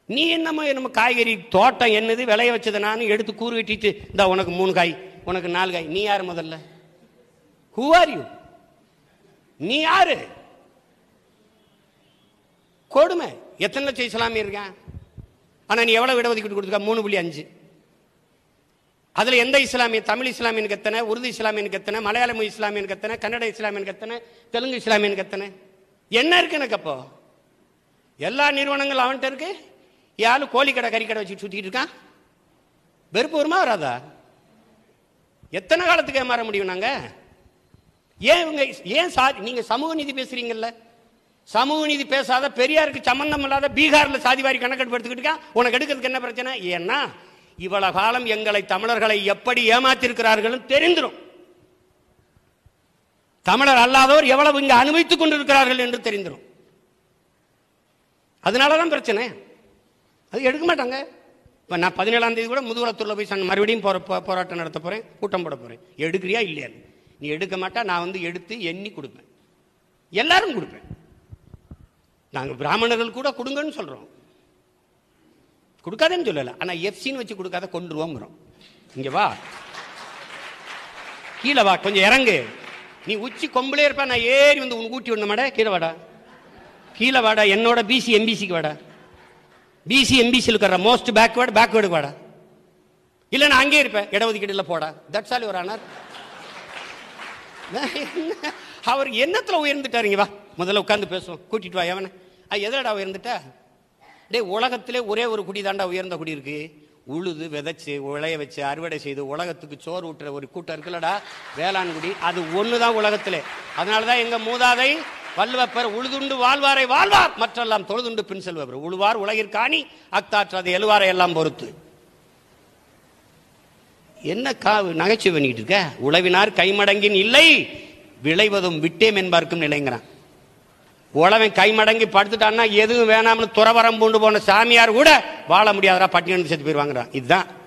நீ என்னமோ என்னமோ காய்கறி தோட்டம் என்னது விளைய வச்சதை நான் எடுத்து கூறு வெட்டிட்டு இந்த உனக்கு மூணு காய் உனக்கு நாலு காய் நீ யார் முதல்ல ஹூ ஆர் யூ நீ யாரு கொடுமை எத்தனை லட்சம் இஸ்லாமிய இருக்கான் ஆனா நீ எவ்வளவு இடஒதுக்கீடு கொடுத்துருக்க மூணு புள்ளி அஞ்சு அதுல எந்த இஸ்லாமிய தமிழ் இஸ்லாமியனுக்கு எத்தனை உருது இஸ்லாமியனுக்கு எத்தனை மலையாளம் இஸ்லாமியனுக்கு எத்தனை கன்னட இஸ்லாமியனுக்கு எத்தனை தெலுங்கு இஸ்லாமியனுக்கு எத்தனை என்ன இருக்கு எனக்கு அப்போ எல்லா நிறுவனங்களும் அவன்கிட்ட இருக்கு யாரு கோழிக்கடை கறிக்கடை வச்சு சுத்திட்டு இருக்கான் வெறுப்பு வருமா வராதா எத்தனை காலத்துக்கு ஏமாற முடியும் நாங்க ஏன் இவங்க ஏன் சாதி நீங்க சமூக நீதி பேசுறீங்கல்ல சமூக நீதி பேசாத பெரியாருக்கு சம்பந்தம் இல்லாத பீகார்ல சாதிவாரி கணக்கெடுப்பு எடுத்துக்கிட்டு இருக்கான். உனக்கு எடுக்கிறதுக்கு என்ன பிரச்சனை ஏன்னா இவ்வளவு காலம் எங்களை தமிழர்களை எப்படி ஏமாத்திருக்கிறார்கள் தெரிந்துரும் தமிழர் அல்லாதவர் எவ்வளவு இங்க அனுபவித்துக் கொண்டிருக்கிறார்கள் என்று தெரிந்துரும் அதனாலதான் பிரச்சனை அது எடுக்க மாட்டாங்க இப்போ நான் பதினேழாம் தேதி கூட முதுகுளத்தூர்ல போய் சன் மறுபடியும் போற போ- போராட்டம் நடத்த போறேன் கூட்டம் போட போறேன் எடுக்கிறியா இல்லையா நீ எடுக்க மாட்டா நான் வந்து எடுத்து எண்ணி கொடுப்பேன் எல்லாரும் கொடுப்பேன் நாங்க பிராமணர்கள் கூட கொடுங்கன்னு சொல்றோம் கொடுக்காதேன்னு சொல்லல ஆனா எஃப்சின்னு வச்சு கொடுக்காத கொண்டுருவோங்கிறோம் இங்க வா கீழே வா கொஞ்சம் இறங்கு நீ உச்சி கொம்பளே இருப்ப நான் ஏறி வந்து உனக்கு ஊட்டி விடணும் மாட கீழே வாடா கீழே வாடா என்னோட பிசி எம்பிசிக்கு வாடா பிசி எம்பிசியில் இருக்கிற மோஸ்ட் பேக்வேர்டு பேக்வேர்டு வாடா இல்லை நான் அங்கே இருப்பேன் இடஒதுக்கீடுல போடா தட்ஸ் ஆல் ஒரு ஆனார் அவர் என்னத்துல உயர்ந்துட்டாருங்க வா முதல்ல உட்காந்து பேசுவோம் கூட்டிட்டு வா எவனை ஆ எதுலடா உயர்ந்துட்டா டேய் உலகத்திலே ஒரே ஒரு குடி தாண்டா உயர்ந்த குடி இருக்கு உழுது விதைச்சு விளைய வச்சு அறுவடை செய்து உலகத்துக்கு சோறு ஊட்டுற ஒரு கூட்டம் இருக்குல்லடா வேளாண் குடி அது ஒண்ணுதான் உலகத்திலே அதனாலதான் எங்க மூதாதை வல்லுவப்பர் உழுதுண்டு வாழ்வாரை வாழ்வார் மற்றெல்லாம் தொழுதுண்டு பின் செல்வவர் உழுவார் உலகிற்காணி அக்தாற்றது எழுவாரை எல்லாம் பொறுத்து என்ன கா நகைச்சுவை பண்ணிட்டு இருக்க உழவினார் கைமடங்கின் இல்லை விளைவதும் விட்டேம் என்பார்க்கும் நிலைங்கிறான் உழவன் கைமடங்கி படுத்துட்டான்னா எதுவும் வேணாம்னு துறவரம் பூண்டு போன சாமியார் கூட வாழ முடியாதரா பட்டினி செத்து போயிருவாங்கிறான் இதுதான்